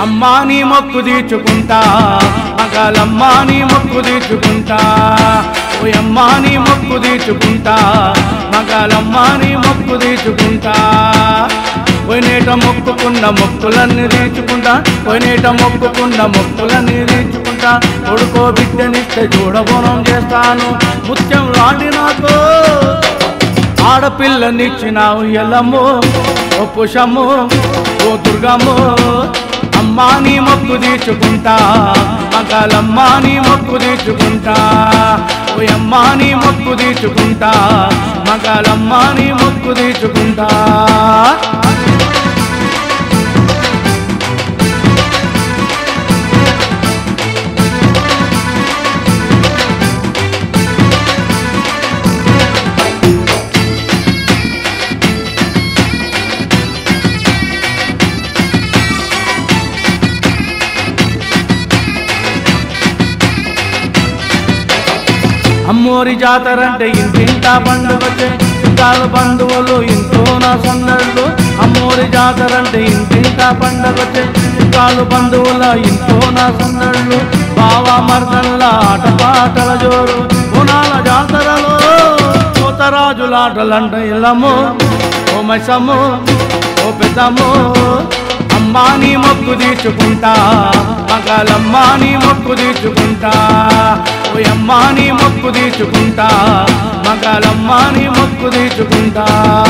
అమ్మా నీ మొక్కు తీర్చుకుంటా మగాలమ్మా నీ మొక్కు తీర్చుకుంటా ఓ అమ్మా నీ మొక్కు తీర్చుకుంటా మగాలమ్మా నీ మొక్కు తీర్చుకుంటా పోయినేట మొక్కుకున్న మొక్కులన్నీ తీర్చుకుంటా పోయినేట మొక్కుకున్న మొక్కులన్నీ తీర్చుకుంటా కొడుకో బిడ్డనిస్తే చూడబోనం చేస్తాను ముత్యం లాంటి నాకు ఆడపిల్లనిచ్చినావు ఎల్లమ్మో ఓ పుషమ్మో ఓ దుర్గమ్మో అమ్మా నీ మొక్కు తీర్చుకుంటా మగాలమ్మా నీ మొక్కు తీర్చుకుంటా ఓ అమ్మా నీ మొక్కు తీర్చుకుంటా మగాలమ్మా నీ మొక్కు తీర్చుకుంటా అమ్మోరి జాతరంటే ఇంటింటా పండుగచ్చే చుట్టాల బంధువులు ఇంట్లో నా సందళ్ళు అమ్మోరి జాతరంటే ఇంటింటా పండుగచ్చే చుట్టాలు బంధువుల ఇంట్లో నా సందళ్ళు బావ మర్దల్ల ఆటపాటల జోరు గుణాల జాతరలో కోతరాజులాటలంట ఇల్లము ఓ మైసమ్ము ఓ పెద్దమ్ము అమ్మా నీ మొక్కు తీర్చుకుంటా మగాలమ్మా నీ మొక్కు తీర్చుకుంటా ఓ అమ్మా నీ మొక్కు తీర్చుకుంటా మగాలమ్మా నీ మొక్కు తీర్చుకుంటా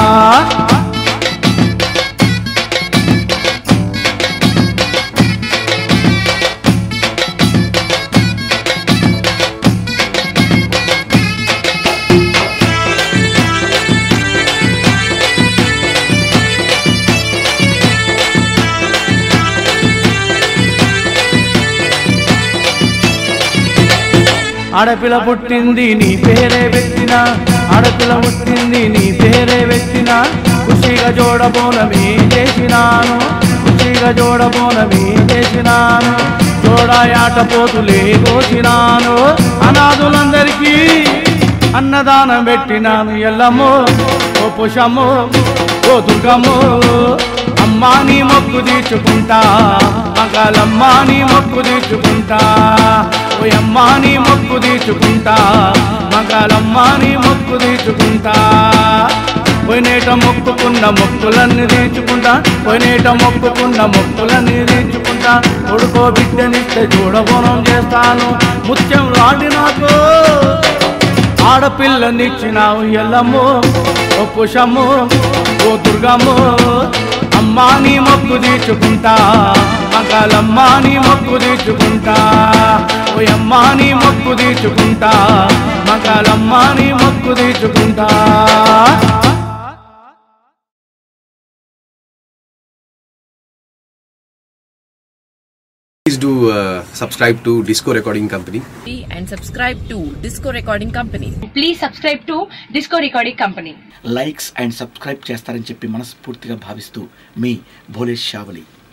ఆడపిల్ల పుట్టింది నీ పేరే పెట్టిన ఆడపిల్ల పుట్టింది నీ పేరే పెట్టిన ఖుషిగా జోడబోనమే చేసినాను ఖుషిగా జోడబోనమే చేసినాను జోడాయాట పోతులే కోసినాను అనాథులందరికీ అన్నదానం పెట్టినాను ఎల్లమ్మో ఓ పుషమ్మో ఓ దుర్గమ్మో అమ్మా నీ మొక్కు తీర్చుకుంటా మగాలమ్మా నీ మొక్కు తీర్చుకుంటా ఓ అమ్మా నీ మొక్కు తీర్చుకుంటా మగాలమ్మా నీ మొక్కు తీర్చుకుంటా పోయినేట మొక్కుకున్న మొక్కులన్నీ తీర్చుకుంటా పోయినేట మొక్కుకున్న మొక్కులన్నీ తీర్చుకుంటా కొడుకో బిడ్డనిస్తే చూడబోనం చేస్తాను ముత్యం లాంటి నాకు ఆడపిల్లనిచ్చినావు ఎల్లమ్మో ఓ పుషమ్మో ఓ దుర్గమ్మో అమ్మా నీ మొక్కు తీర్చుకుంటా మగాలమ్మా నీ మొక్కు తీర్చుకుంటా ఓ అమ్మా నీ మొక్కు తీర్చుకుంటా మగాలమ్మా నీ మొక్కు తీర్చుకుంటా Please do uh, subscribe to Disco Recording Company. and subscribe to Disco Recording Company. Please subscribe to Disco Recording Company. Likes and subscribe చేస్తారని చెప్పి మనస్ఫూర్తిగా భావిస్తూ మీ భోలేష్ షావలి